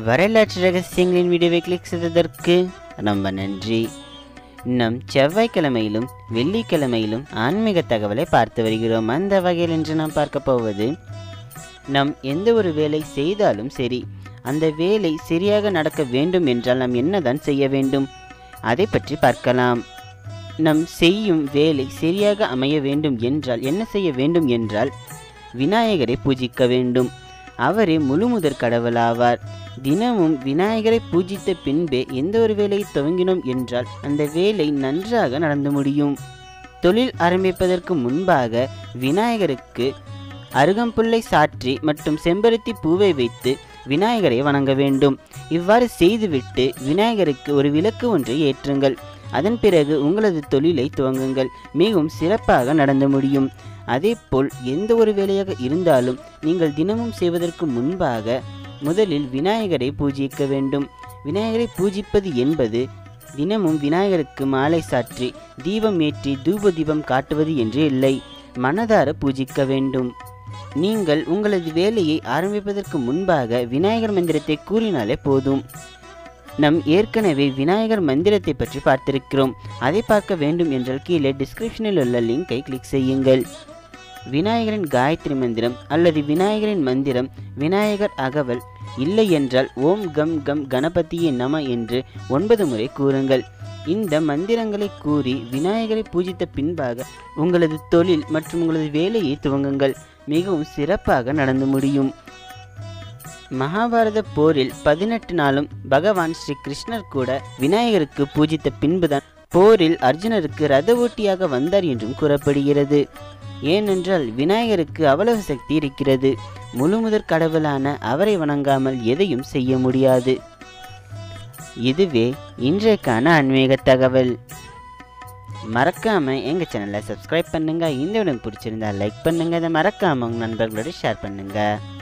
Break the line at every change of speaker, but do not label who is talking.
வரலாற்று ரகசியங்களின் வீடியோவை கிளிக் செய்ததற்கு ரொம்ப நன்றி நம் செவ்வாய்க்கிழமையிலும் வெள்ளிக்கிழமையிலும் ஆன்மீக தகவலை பார்த்து வருகிறோம் அந்த வகையில் இன்று நாம் பார்க்க போவது நம் எந்த ஒரு வேலை செய்தாலும் சரி அந்த வேலை சரியாக நடக்க வேண்டும் என்றால் நாம் என்னதான் செய்ய வேண்டும் அதை பற்றி பார்க்கலாம் நம் செய்யும் வேலை சரியாக அமைய வேண்டும் என்றால் என்ன செய்ய வேண்டும் என்றால் விநாயகரை பூஜிக்க வேண்டும் அவரே முழுமுதற் கடவுளாவார் தினமும் விநாயகரை பூஜித்த பின்பே எந்த ஒரு வேலையை துவங்கினோம் என்றால் அந்த வேலை நன்றாக நடந்து முடியும் தொழில் ஆரம்பிப்பதற்கு முன்பாக விநாயகருக்கு அருகம்புல்லை சாற்றி மற்றும் செம்பருத்தி பூவை வைத்து விநாயகரை வணங்க வேண்டும் இவ்வாறு செய்துவிட்டு விநாயகருக்கு ஒரு விளக்கு ஒன்றை ஏற்றுங்கள் அதன் பிறகு உங்களது தொழிலை துவங்குங்கள் மிகவும் சிறப்பாக நடந்து முடியும் அதேபோல் எந்த ஒரு வேலையாக இருந்தாலும் நீங்கள் தினமும் செய்வதற்கு முன்பாக முதலில் விநாயகரை பூஜிக்க வேண்டும் விநாயகரை பூஜிப்பது என்பது தினமும் விநாயகருக்கு மாலை சாற்றி தீபம் ஏற்றி தூப தீபம் காட்டுவது என்று இல்லை மனதார பூஜிக்க வேண்டும் நீங்கள் உங்களது வேலையை ஆரம்பிப்பதற்கு முன்பாக விநாயகர் மந்திரத்தை கூறினாலே போதும் நம் ஏற்கனவே விநாயகர் மந்திரத்தை பற்றி பார்த்திருக்கிறோம் அதை பார்க்க வேண்டும் என்றால் கீழே டிஸ்கிரிப்ஷனில் உள்ள லிங்கை கிளிக் செய்யுங்கள் விநாயகரின் காயத்ரி மந்திரம் அல்லது விநாயகரின் மந்திரம் விநாயகர் அகவல் இல்லை என்றால் ஓம் கம் கம் கணபதியே நம என்று ஒன்பது முறை கூறுங்கள் இந்த மந்திரங்களை கூறி விநாயகரை பூஜித்த பின்பாக உங்களது தொழில் மற்றும் உங்களது வேலையை துவங்குங்கள் மிகவும் சிறப்பாக நடந்து முடியும் மகாபாரத போரில் பதினெட்டு நாளும் பகவான் ஸ்ரீ கிருஷ்ணர் கூட விநாயகருக்கு பூஜித்த பின்புதான் போரில் அர்ஜுனருக்கு ரத ஓட்டியாக வந்தார் என்றும் கூறப்படுகிறது ஏனென்றால் விநாயகருக்கு அவ்வளவு சக்தி இருக்கிறது முழுமுதற் கடவுளான அவரை வணங்காமல் எதையும் செய்ய முடியாது இதுவே இன்றைக்கான ஆன்மீக தகவல் மறக்காம எங்க சேனலை சப்ஸ்கிரைப் பண்ணுங்க இந்த வீடியோ பிடிச்சிருந்தா லைக் பண்ணுங்க இதை மறக்காம உங்க நண்பர்களோட ஷேர் பண்ணுங்க